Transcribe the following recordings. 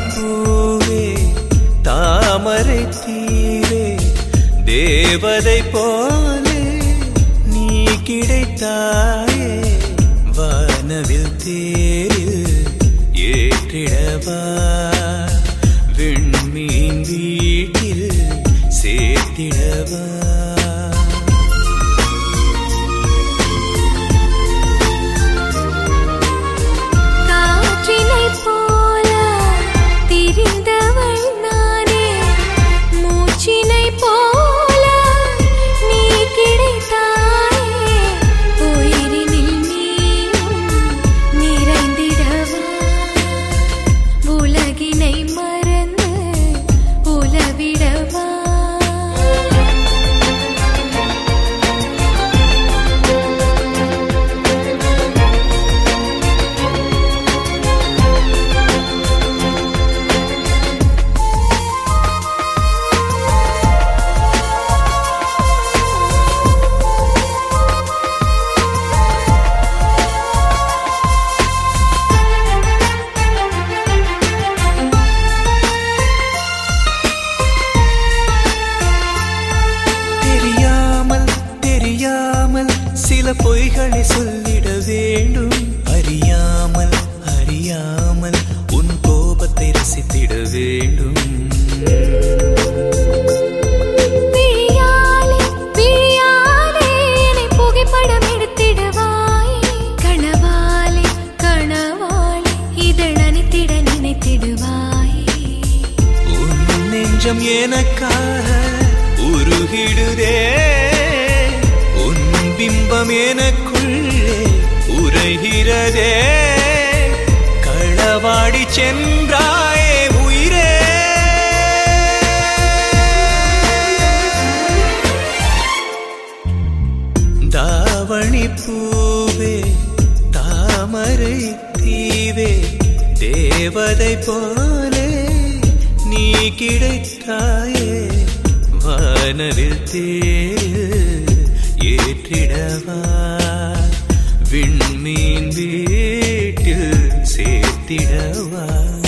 பூவே தாமரை தீவே தேவதை போலே நீ கிடைத்தாயே வானவில் தேரில் ஏற்றிடவா விண்மீன் வீட்டில் சேர்த்திடவா காற்றினைப் போல திரிந்தவள் நானே மூச்சினைப் போல நீ கிடைத்தாயே உயிரினில் நீயும் நிறைந்திடவா உலகினை மறந்து உலவிடவா தெரியாமல் தெரியாமல் சில பொய்களை சொல்லிட வேண்டும் அறியாமல் அறியாமல் உன் கோபத்தை ரசித்திட வேண்டும் விழியாலே விழியாலே என்னை புகைப்படம் எடுத்திடுவாயே கனவாலே கனவாலே இதழ் நனைத்திட நினைத்திடுவாயே உன் நெஞ்சம் எனக்காக உருகிடுதே உன் பிம்பம் எனக்குள்ளே உரைகிறதே களவாடி சென்றாயே உயிரே தாவணி பூவே தாமரை தீவே தேவதை போலே நீ கிடைத்தாயே வானவில் தேரில் ஏற்றிடவா விண்மீன் வீட்டில் சேர்த்திடவா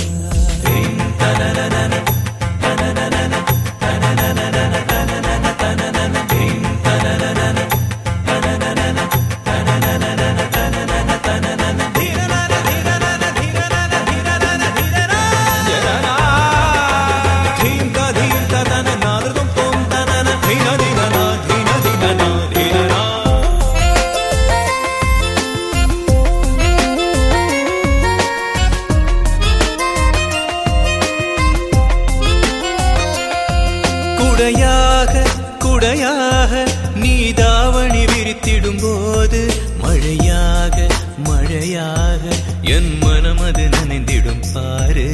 குடையாக குடையாக நீ தாவணி விரித்திடும் போது மழையாக மழையாக என் மனம் அது நனைந்திடும் பாரு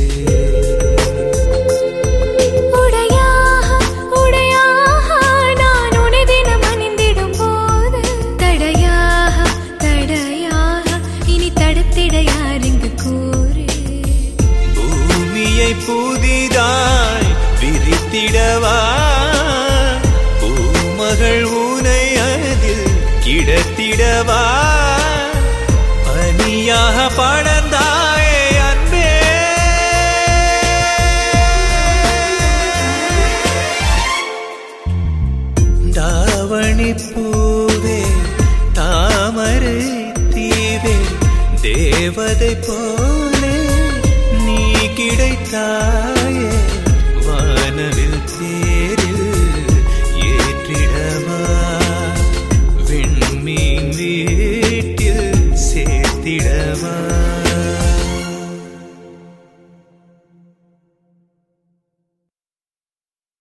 உடையாக உடையாக நான் உன்னை தினம் அணிந்திடும் போது தடையாக தடையாக இனி தடுத்திட யாருங்கு கூறு பூமியை புதிதாய் விரித்திடவா பூமகள் ஊனை அதில் கிடத்திடவா பனியாக படர்ந்தாயே அன்பே தாவணி பூவே தாமரை தீவே தேவதை போலே நீ கிடைத்தாய்